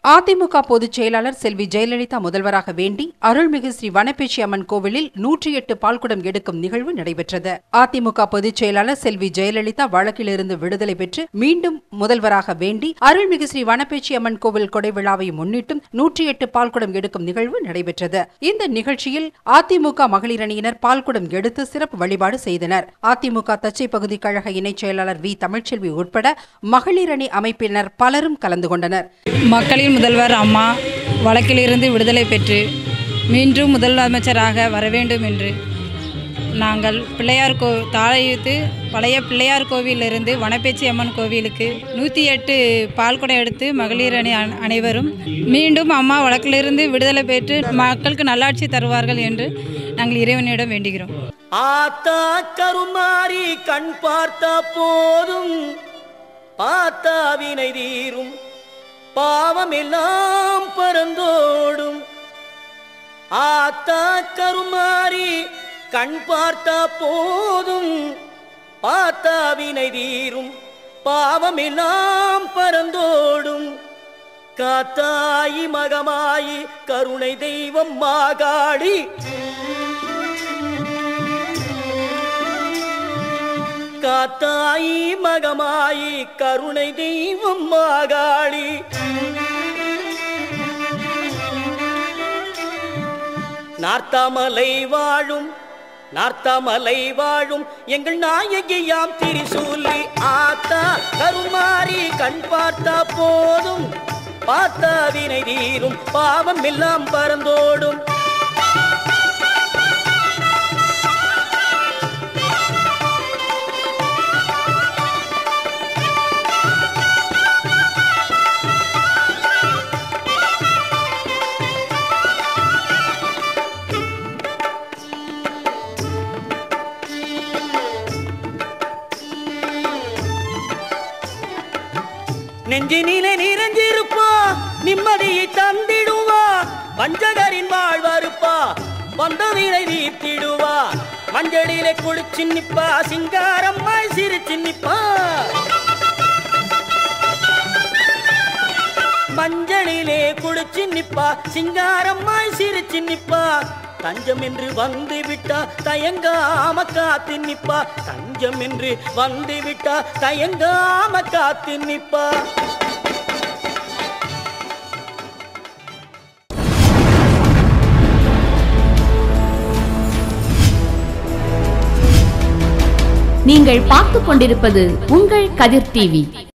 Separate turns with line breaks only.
அதிமுக பொதுச் செயலாளர் செல்வி ஜெயலலிதா முதல்வராக வேண்டி அருள்மிகு ஸ்ரீ வனப்பேச்சி அம்மன் கோவிலில் நூற்றி எட்டு பால்குடம் எடுக்கும் நிகழ்வு நடைபெற்றது அதிமுக பொதுச் செயலாளர் செல்வி ஜெயலலிதா வழக்கிலிருந்து விடுதலை பெற்று மீண்டும் முதல்வராக வேண்டி அருள்மிகு ஸ்ரீ வனப்பேச்சி அம்மன் கோவில் கொடை விழாவை முன்னிட்டும் நூற்றி எட்டு பால்குடம் எடுக்கும் நிகழ்வு நடைபெற்றது இந்த நிகழ்ச்சியில் அதிமுக மகளிர் அணியினர் பால்குடம் எடுத்து சிறப்பு வழிபாடு செய்தனர் அதிமுக தச்சை பகுதி கழக இணைச் செயலாளர் வி தமிழ்ச்செல்வி உட்பட மகளிர் அணி அமைப்பினர் பலரும் கலந்து கொண்டனர்
மக்களின் முதல்வர் அம்மா வழக்கிலிருந்து விடுதலை பெற்று மீண்டும் முதலமைச்சராக வர வேண்டும் என்று நாங்கள் பிள்ளையார் கோ தாழையுத்து பழைய பிள்ளையார் கோவிலிருந்து வனப்பேச்சி அம்மன் கோவிலுக்கு நூற்றி எட்டு பால்குடம் எடுத்து மகளிர் அணி அன- அனைவரும் மீண்டும் அம்மா வழக்கிலிருந்து விடுதலை பெற்று மக்களுக்கு நல்லாட்சி தருவார்கள் என்று நாங்கள் இறைவனிடம் வேண்டுகிறோம்
ஆத்தா கருமாறி கண் பார்த்தா போதும் பார்த்தா வினை தீரும் பாவம் எல்லாம் பறந்தோடும் ஆத்தா கருமாறி கண் பார்த்தா போதும் பார்த்தா வினை தீரும் பாவம் எல்லாம் பறந்தோடும் காத்தாயி மகமாயி கருணை தெய்வம் மாகாடி காத்தாயி மகமாயி கருணை தெய்வம் மாகாளி நார்த்தாமலை வாழும் நார்த்தாமலை வாழும் எங்கள் நாயகியாம் திரிசூலி ஆத்தா கருமாறி கண் பார்த்தா போதும் பார்த்தா வினை தீரும் பாவம் எல்லாம் பறந்தோடும் நெஞ்சினிலே நிறைஞ்சிருப்பா நிம்மதியை தந்திடுவா வஞ்சகரின் வாழ்வறுப்பா வந்ததினை தீர்த்திடுவா மஞ்சளிலே குளிச்சு நிப்பா சிங்காரம்மாய் சிரிச்சு நிப்பா மஞ்சளிலே குளிச்சு நிப்பா சிங்காரம்மாய் சிரிச்சு நிப்பா தஞ்சம் என்று வந்து விட்டா தயங்காம காத்து நிப்பா தஞ்சம் என்று வந்து விட்டா தயங்காம காத்து நிப்பா
நீங்கள் பார்த்துக் கொண்டிருப்பது உங்கள் கதிர் டிவி